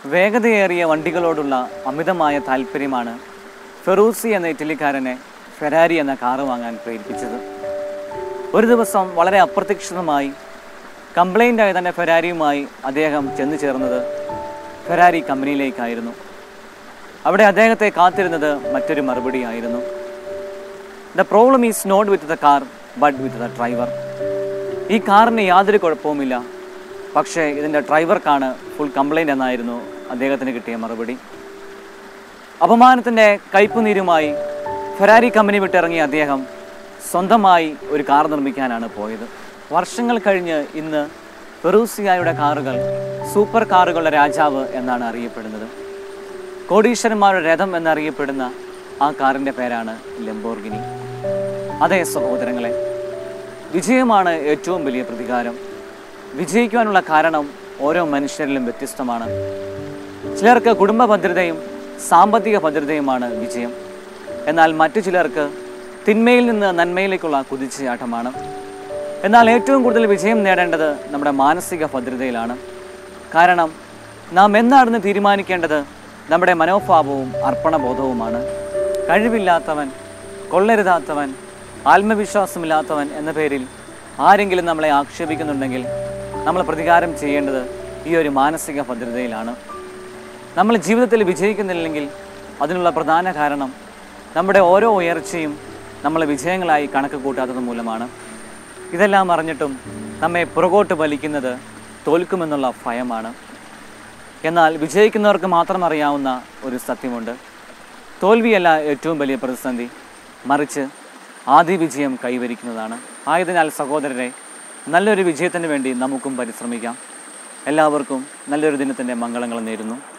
വേഗതയേറിയ വണ്ടികളോടുള്ള അമിതമായ താല്പര്യമാണ് ഫെറൂസി എന്ന ഇറ്റലിക്കാരനെ ഫെരാരി എന്ന കാറ് വാങ്ങാൻ പ്രേരിപ്പിച്ചത് ഒരു ദിവസം വളരെ അപ്രതീക്ഷിതമായി കംപ്ലൈൻ്റ് ആയ തൻ്റെ ഫെരാരിയുമായി അദ്ദേഹം ചെന്നു ചേർന്നത് ഫെരാരി കമ്പനിയിലേക്കായിരുന്നു അവിടെ അദ്ദേഹത്തെ കാത്തിരുന്നത് മറ്റൊരു മറുപടിയായിരുന്നു the problem is not with the car but with the driver ഈ കാറിന് യാതൊരു കുഴപ്പവുമില്ല പക്ഷേ ഇതിൻ്റെ ഡ്രൈവർക്കാണ് ഫുൾ കംപ്ലൈൻ്റ് എന്നായിരുന്നു അദ്ദേഹത്തിന് കിട്ടിയ മറുപടി അപമാനത്തിൻ്റെ കയ്പുനീരുമായി ഫെരാരി കമ്പനി വിട്ടിറങ്ങിയ അദ്ദേഹം സ്വന്തമായി ഒരു കാർ നിർമ്മിക്കാനാണ് പോയത് വർഷങ്ങൾ കഴിഞ്ഞ് ഇന്ന് ഫെറൂസിയായുടെ കാറുകൾ സൂപ്പർ കാറുകളുടെ രാജാവ് എന്നാണ് അറിയപ്പെടുന്നത് കോടീശ്വരന്മാരുടെ രഥം എന്നറിയപ്പെടുന്ന ആ കാറിൻ്റെ പേരാണ് ലംബോർഗിനി അതെ സഹോദരങ്ങളെ വിജയമാണ് ഏറ്റവും വലിയ പ്രതികാരം വിജയിക്കുവാനുള്ള കാരണം ഓരോ മനുഷ്യരിലും വ്യത്യസ്തമാണ് ചിലർക്ക് കുടുംബ ഭദ്രതയും സാമ്പത്തിക ഭദ്രതയുമാണ് വിജയം എന്നാൽ മറ്റു ചിലർക്ക് തിന്മയിൽ നിന്ന് നന്മയിലേക്കുള്ള കുതിച്ചുചാട്ടമാണ് എന്നാൽ ഏറ്റവും കൂടുതൽ വിജയം നേടേണ്ടത് നമ്മുടെ മാനസിക ഭദ്രതയിലാണ് കാരണം നാം എന്നാണെന്ന് തീരുമാനിക്കേണ്ടത് നമ്മുടെ മനോഭാവവും അർപ്പണബോധവുമാണ് കഴിവില്ലാത്തവൻ കൊള്ളരുതാത്തവൻ ആത്മവിശ്വാസമില്ലാത്തവൻ എന്ന പേരിൽ ആരെങ്കിലും നമ്മളെ ആക്ഷേപിക്കുന്നുണ്ടെങ്കിൽ നമ്മൾ പ്രതികാരം ചെയ്യേണ്ടത് ഈ ഒരു മാനസിക ഭദ്രതയിലാണ് നമ്മൾ ജീവിതത്തിൽ വിജയിക്കുന്നില്ലെങ്കിൽ അതിനുള്ള പ്രധാന കാരണം നമ്മുടെ ഓരോ ഉയർച്ചയും നമ്മൾ വിജയങ്ങളായി കണക്ക് കൂട്ടാത്തത് മൂലമാണ് ഇതെല്ലാം അറിഞ്ഞിട്ടും നമ്മെ പുറകോട്ട് വലിക്കുന്നത് തോൽക്കുമെന്നുള്ള ഭയമാണ് എന്നാൽ വിജയിക്കുന്നവർക്ക് മാത്രം അറിയാവുന്ന ഒരു സത്യമുണ്ട് തോൽവിയല്ല ഏറ്റവും വലിയ പ്രതിസന്ധി മറിച്ച് ആദ്യ വിജയം കൈവരിക്കുന്നതാണ് ആയതിനാൽ സഹോദരരെ നല്ലൊരു വിജയത്തിന് വേണ്ടി നമുക്കും പരിശ്രമിക്കാം എല്ലാവർക്കും നല്ലൊരു ദിനത്തിൻ്റെ മംഗളങ്ങൾ നേരുന്നു